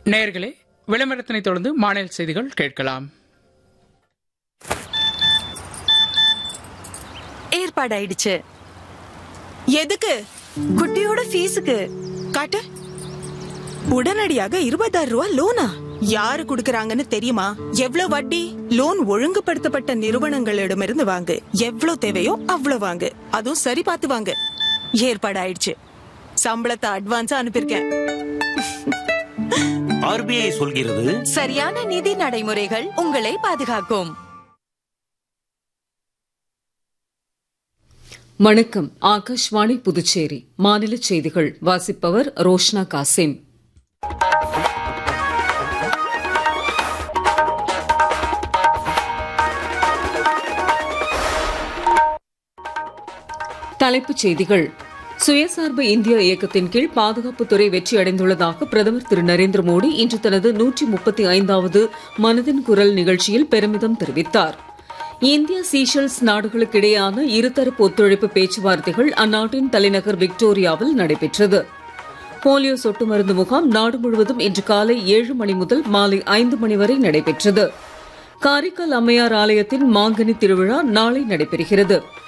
நேயர்களே விளம்பரத்தினை தொடர்ந்து மாநில செய்திகள் கேட்கலாம் ஏற்பாடாயிடுச்சு எதுக்கு குட்டியோட ஃபீஸுக்கு காட்டு உடனடியாக இருபதாயிரம் ரூபாய் லோனா யாரு குடுக்கறாங்கன்னு தெரியுமா எவ்வளவு வட்டி லோன் ஒழுங்குபடுத்தப்பட்ட நிறுவனங்களிடமிருந்து வாங்கு எவ்வளவு தேவையோ அவ்வளவு வாங்கு அதுவும் சரி பார்த்து வாங்கு ஏற்பாடாயிடுச்சு சம்பளத்தை அட்வான்ஸா அனுப்பியிருக்கேன் ஆர்பிஐ சொல்கிறது சரியான நிதி நடைமுறைகள் உங்களை பாதுகாக்கும் வணக்கம் ஆகாஷ்வாணி புதுச்சேரி மாநில செய்திகள் வாசிப்பவர் ரோஷ்னா காசிம் தலைப்புச் செய்திகள் சுயசார்பு இந்தியா இயக்கத்தின் கீழ் பாதுகாப்புத்துறை வெற்றியடைந்துள்ளதாக பிரதமர் திரு நரேந்திர மோடி இன்று தனது நூற்றி முப்பத்தி ஐந்தாவது மனதின் குரல் நிகழ்ச்சியில் பெருமிதம் தெரிவித்தார் இந்தியா சீஷெல்ஸ் நாடுகளுக்கிடையேயான இருதரப்பு ஒத்துழைப்பு பேச்சுவார்த்தைகள் அந்நாட்டின் தலைநகர் விக்டோரியாவில் நடைபெற்றது போலியோ சொட்டு மருந்து முகாம் நாடு முழுவதும் இன்று காலை ஏழு மணி முதல் மாலை ஐந்து மணி வரை நடைபெற்றது காரைக்கால் அம்மையார் ஆலயத்தின் மாங்கனி திருவிழா நாளை நடைபெறுகிறது